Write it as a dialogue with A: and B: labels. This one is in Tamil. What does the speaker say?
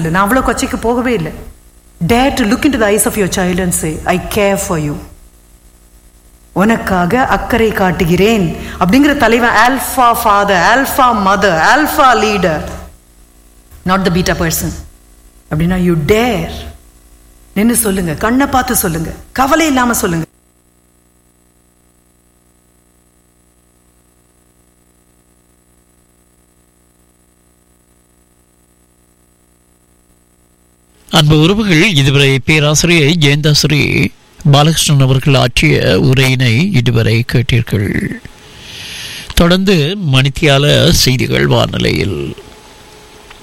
A: நான் அவ்வளோ கொச்சைக்கு போகவே இல்லை dare to look into the eyes of your child and say I care for you உனக்காக அக்கறை காட்டுகிறேன் அப்படிங்கிற தலைவன் alpha father alpha mother alpha leader not the beta person அப்படின்னா யூ டேர் நின்னு சொல்லுங்க கண்ணை பார்த்து சொல்லுங்க கவலை இல்லாம சொல்லுங்க
B: அன்பு உறவுகள் இதுவரை பேராசிரியை ஜெயந்தாசிரி பாலகிருஷ்ணன் அவர்கள் ஆற்றிய உரையினை இதுவரை கேட்டீர்கள் தொடர்ந்து மணித்தியால செய்திகள் வானிலையில்